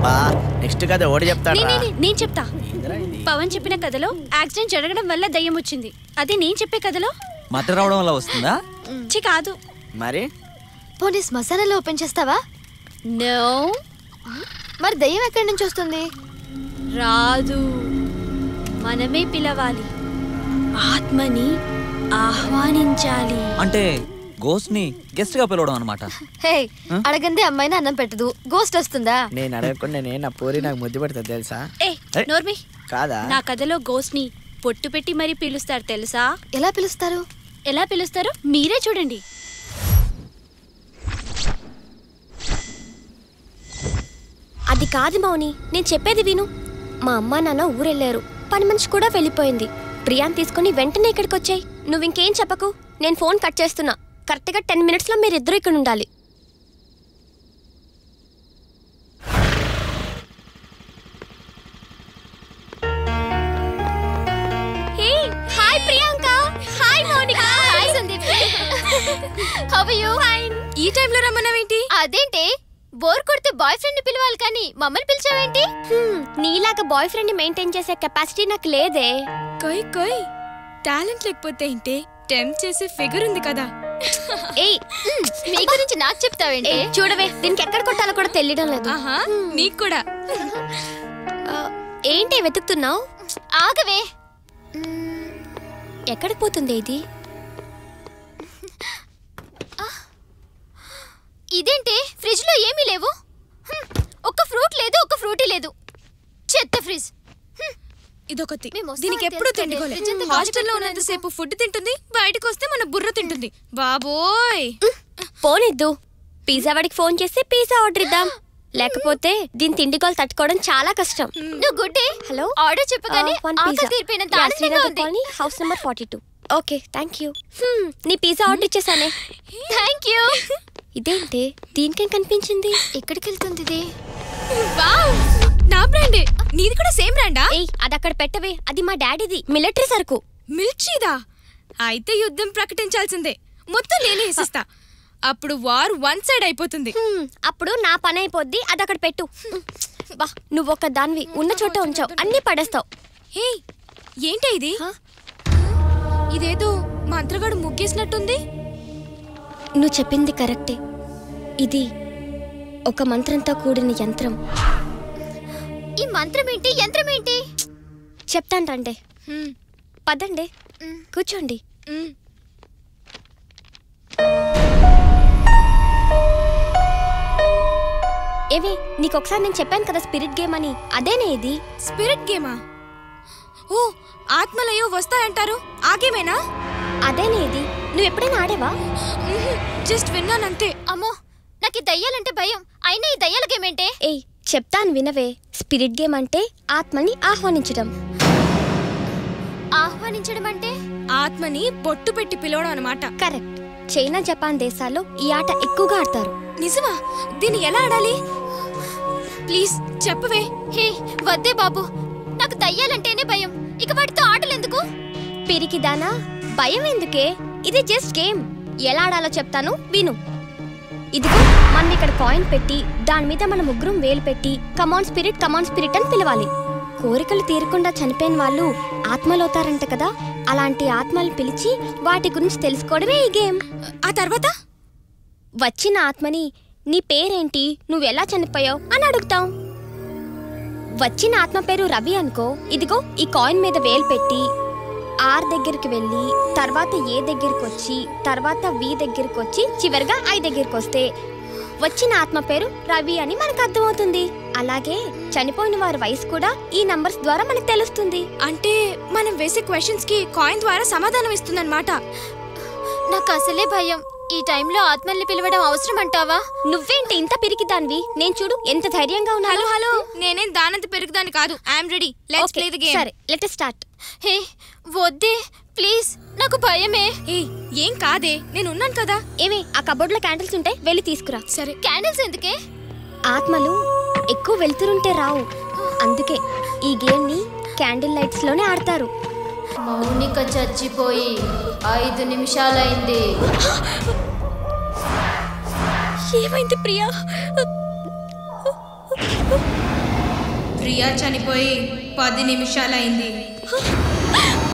బా నెక్స్ట్ కథ ఓడి చెప్తాడు నే- నే- నే- నేను చెప్తా పవన్ చెప్పిన కథలో యాక్సిడెంట్ జరగడం వల్ల దయ్యం వచ్చింది అదే నేను చెప్పే కథలో మత రావడం వల్ల వస్తుందా చి కాదు మరి పోనీ శ్మశానంలో ఓపెన్ చేస్తావా నో మరి దయ్యం ఎక్కడి నుంచి వస్తుంది రాదు మనమే పిలవాలి ఆత్మని ఆహ్వానించాలి అంటే గోస్ట్ ని గెస్ట్ గా పిలవడం అనమాట హే అడగందే అమ్మాయిని అన్నం పెట్టదు గోస్ట్ వస్తుందా నేను అడగకుండా నేను నా పూరి నాకు ముద్దు పెడుతుంది తెలుసా ఏ ఏయ్. నోర్మి కాదా నా కథలో గోస్ట్ ని పొట్టు పెట్టి మరీ పిలుస్తారు తెలుసా ఎలా పిలుస్తారు ఎలా పిలుస్తారో మీరే చూడండి అది కాదు మౌని నేను చెప్పేది విను మా అమ్మ నాన్న ఊరెళ్ళారు పని మనిషి కూడా వెళ్ళిపోయింది ప్రియాన్ తీసుకుని వెంటనే ఇక్కడికి వచ్చాయి నువ్వు ఇంకేం చెప్పకు నేను ఫోన్ కట్ చేస్తున్నా కరెక్ట్గా టెన్ మినిట్స్లో మీరిద్దరూ ఇక్కడ ఉండాలి hey hi Priyanka hi Mounika hi Sandeep how are you ఈ టైంలో రమ్మన్నావేంటి అదేంటి బోర్ కొడితే బాయ్ ఫ్రెండ్ ని పిలవాలి కానీ మమ్మల్ని పిలిచావేంటి హ్మ్, నీలాగా బాయ్ ఫ్రెండ్ ని మెయింటైన్ చేసే కెపాసిటీ నాకు లేదే కొయ్ కొయ్ టాలెంట్ లేకపోతే ఏంటి టెంప్ చేసే ఫిగర్ ఉంది కదా ఏయ్ హ్మ్, మీ గురించి నాకు చెప్తావేంటి ఏయ్, చూడవే దీనికి ఎక్కడ కొట్టాలో కూడా తెలియడం లేదు ఆహా నీకు కూడా ఆ, ఏంటి వెతుకుతున్నావు ఆగవే ఎక్కడికి పోతుంది ఇది ఇదేంటి ఫ్రిడ్జ్ లో ఏమీ లేవు హ్మ్, ఒక్క ఫ్రూట్ లేదు ఒక్క ఫ్రూటీ లేదు చెత్త ఫ్రిడ్జ్ ఇదొకటి మేము వస్తామని దీనికి ఎప్పుడు తెలుసుకుంటే తిండికోలే ఫ్రిడ్జ్ అంతా హాస్టల్లో గాలి ఉన్నంతసేపు ఫుడ్ తింటుంది బయటకు వస్తే మన బుర్ర తింటుంది బాబోయ్ పోనిద్దు పిజ్జా వాడికి ఫోన్ చేసి పిజ్జా ఆర్డర్ ఇద్దాం లేకపోతే దీని తిండి గోలు తట్టుకోవడం చాలా కష్టం నువ్వు గుడ్డే హలో ఆర్డర్ చెప్పగానే వన్ ఆకలి తీరిపోయినంత ఆనందంగా ఉంది house number forty two okay thank you నీ పిజ్జా ఆర్డర్ ఇచ్చేసానే థ్యాంక్ యూ ఇదేంటి దీనికేం కనిపించింది ఎక్కడికి వెళ్తుంది ఇది వావ్ నా బ్రాండే నీది కూడా సేమ్ బ్రాండా ఏయ్ అది అక్కడ పెట్టవే అది మా డాడీది మిలిటరీ సరుకు మిల్చీదా అయితే యుద్ధం ప్రకటించాల్సిందే మొత్తం నేనే వేసిస్తా అప్పుడు వార్ వన్ సైడ్ అయిపోతుంది హ్మ్, అప్పుడు నా పని అయిపోద్ది అది అక్కడ పెట్టు హ్మ్. బా నువ్వు ఒక దానివి ఉన్న చోట ఉంచావు అన్ని పడేస్తావు హే ఏంటి ఇది ఇదేదో మంత్రగాడు ముగ్గేసినట్టుంది నువ్వు చెప్పింది కరెక్టే ఇది ఒక మంత్రంతో కూడిన యంత్రం ఈ మంత్రం ఏంటి యంత్రం ఏంటి చెప్తాను రండి హ్మ్, పదండి కూర్చోండి హ్మ్. ఏవి నీకు ఒకసారి నేను చెప్పాను కదా స్పిరిట్ గేమ్ అని అదేనే ఇది స్పిరిట్ గేమా ఓ ఆత్మలయో వస్తాయంటారు ఆ గేమేనా అదేనే ఇది నువ్వు ఎప్పుడైనా ఆడేవా జస్ట్ విన్నానంతే అమ్మో నాకు ఈ దయ్యాలంటే భయం అయినా ఈ దయ్యాల గేమ్ ఏంటే ఏయ్ చెప్తాను వినవే స్పిరిట్ గేమ్ అంటే ఆత్మని ఆహ్వానించడం ఆహ్వానించడం అంటే ఆత్మని బొట్టు పెట్టి పిలవడం అనమాట కరెక్ట్ చైనా జపాన్ దేశాల్లో ఈ ఆట ఎక్కువగా ఆడతారు నిజమా దీన్ని ఎలా ఆడాలి ప్లీజ్ చెప్పవే హే వద్దే బాబు నాకు దయ్యాలంటేనే భయం ఇక వాటితో ఆటలు ఎందుకు పిరికిదానా భయం ఎందుకే ఇది జస్ట్ గేమ్ ఎలా ఆడాలో చెప్తాను విను ఇదిగో మనం ఇక్కడ కాయిన్ పెట్టి దాని మీద మన ముగ్గురం వేలు పెట్టి కమాన్ స్పిరిట్ కమాన్ స్పిరిట్ అని పిలవాలి కోరికలు తీరకుండా చనిపోయిన వాళ్ళు ఆత్మలవుతారంట కదా అలాంటి ఆత్మలు పిలిచి వాటి గురించి తెలుసుకోవడమే ఈ గేమ్ ఆ తర్వాత వచ్చిన ఆత్మని నీ పేరేంటి నువ్వెలా చనిపోయావు అని అడుగుతాం వచ్చిన ఆత్మ పేరు రవి అనుకో ఇదిగో ఈ కాయిన్ మీద వేలు పెట్టి ఆర్ దగ్గరికి వెళ్ళి తర్వాత ఏ దగ్గరికి వచ్చి తర్వాత వి దగ్గరికి వచ్చి చివరిగా ఐ దగ్గరికి వస్తే వచ్చిన ఆత్మ పేరు రవి అని మనకు అర్థమవుతుంది అలాగే చనిపోయిన వారి వయసు కూడా ఈ నంబర్స్ ద్వారా మనకు తెలుస్తుంది అంటే మనం వేసే క్వశ్చన్స్ కి కాయిన్ ద్వారా సమాధానం ఇస్తుందన్నమాట నాకు అసలే భయం ఈ టైంలో ఆత్మల్ని పిలవడం అవసరం అంటావా నువ్వేంటి ఇంత పిరికిదాన్వి నేను చూడు ఎంత ధైర్యంగా హలో ఉన్నాను హలో నేనేం దానంత పెరుగుదాన్ని కాదు I'm ready let's play the game సరే లెట్ స్టార్ట్ హే వద్దే ప్లీజ్ నాకు భయమే ఏ ఏం కాదే నేను ఉన్నాను కదా ఏమి ఆ కబోర్డ్లో క్యాండిల్స్ ఉంటే వెళ్ళి తీసుకురా సరే క్యాండిల్స్ ఎందుకే ఆత్మలు ఎక్కువ వెళ్తురుంటే రావు అందుకే ఈ గేమ్ ని క్యాండిల్ లైట్స్ లోనే ఆడతారు మౌనిక చచ్చిపోయి ఐదు నిమిషాలైంది ఏమైంది ప్రియా ప్రియా చనిపోయి పది నిమిషాలైంది